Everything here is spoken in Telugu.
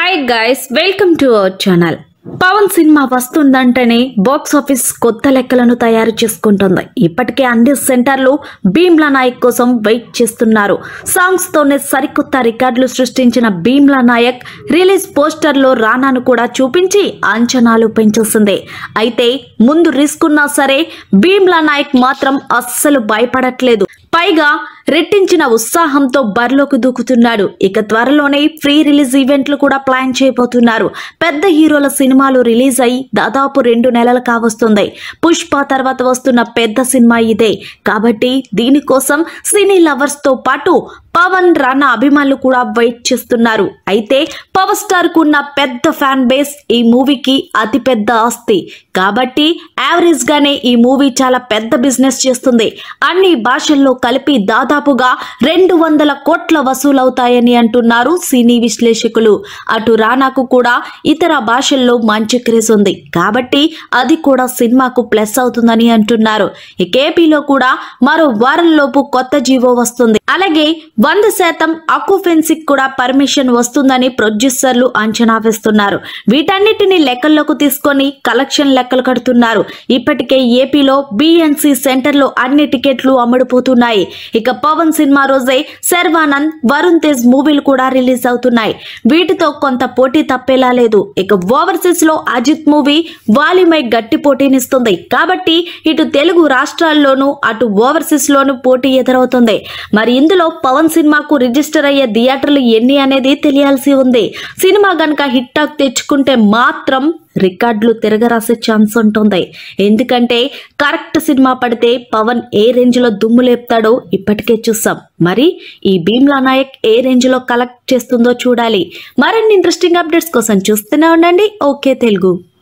hi guys welcome to our channel Pawan cinema వస్తుందంటేనే బాక్స్ ఆఫీస్ కొత్త లెక్కలను తయారు చేసుకుంటుంది ఇప్పటికే అన్ని సెంటర్లు భీమ్లా నాయక్ కోసం వెయిట్ చేస్తున్నారు సాంగ్స్ తోనే సరికొత్త రికార్డులు సృష్టించిన భీమ్లా నాయక్ రిలీజ్ పోస్టర్ లో రానాను కూడా చూపించి అంచనాలు పెంచేసింది అయితే ముందు రిస్క్ ఉన్నా సరే భీమ్లా నాయక్ మాత్రం అస్సలు భయపడట్లేదు పైగా రెట్టించిన ఉత్సాహంతో బరిలోకి దూకుతున్నాడు ఇక త్వరలోనే ఫ్రీ రిలీజ్ ఈవెంట్లు కూడా ప్లాన్ చేయబోతున్నారు పెద్ద హీరోల సినిమాలు రిలీజ్ అయి దాదాపు రెండు నెలలు కావస్తుంది పుష్ప తర్వాత వస్తున్న పెద్ద సినిమా ఇదే కాబట్టి దీనికోసం సినీ లవర్స్ తో పాటు పవన్ రానా అభిమానులు కూడా వెయిట్ చేస్తున్నారు అయితే పవర్ స్టార్ కు ఉన్న పెద్ద ఫ్యాన్ బేస్ ఈ మూవీకి అతి పెద్ద ఆస్తి కాబట్టి యావరేజ్ గానే ఈ మూవీ చాలా పెద్ద బిజినెస్ చేస్తుంది అన్ని భాషల్లో కలిపి దాదాపుగా రెండు వందల కోట్ల వసూలవుతాయని అంటున్నారు సినీ విశ్లేషకులు అటు రానాకు కూడా ఇతర భాషల్లో మంచి క్రేజ్ ఉంది కాబట్టి అది కూడా సినిమాకు ప్లస్ అవుతుందని అంటున్నారు ఇక ఏపీలో కూడా మరో వారంలోపు కొత్త జీవో వస్తుంది అలాగే వంద శాతం అకుఫెన్సిక్ కూడా పర్మిషన్ వస్తుందని ప్రొడ్యూసర్లు అంచనా వేస్తున్నారు వీటన్నిటిని లెక్కల్లోకి తీసుకొని కలెక్షన్ లెక్కలు కడుతున్నారు ఇప్పటికే ఏపీలో బిఎన్సి సెంటర్లో అన్ని టికెట్లు అమ్ముడుపోతున్నాయి ఇక పవన్ సినిమా రోజే శర్వానంద్ వరుణ్ తేజ్ మూవీలు కూడా రిలీజ్ అవుతున్నాయి వీటితో కొంత పోటీ తప్పేలా లేదు ఇక ఓవర్సీస్ లో అజిత్ మూవీ వాలిమై గట్టి పోటీనిస్తుంది కాబట్టి ఇటు తెలుగు రాష్ట్రాల్లోనూ అటు ఓవర్సీస్ లోనూ పోటీ ఎదురవుతుంది మరి ఇందులో పవన్ సినిమాకు రిజిస్టర్ అయ్యే థియేటర్లు ఎన్ని అనేది తెలియాల్సి ఉంది సినిమా గనక హిట్ టాక్ తెచ్చుకుంటే మాత్రం రికార్డులు తిరగరాసే ఛాన్స్ ఉంటుంది ఎందుకంటే కరెక్ట్ సినిమా పడితే పవన్ ఏ రేంజ్ లో దుమ్ము లేపుతాడో ఇప్పటికే చూసాం మరి ఈ భీమ్లా నాయక్ ఏ రేంజ్ లో కలెక్ట్ చేస్తుందో చూడాలి మరిన్ని ఇంట్రెస్టింగ్ అప్డేట్స్ కోసం చూస్తూనే ఉండండి ఓకే తెలుగు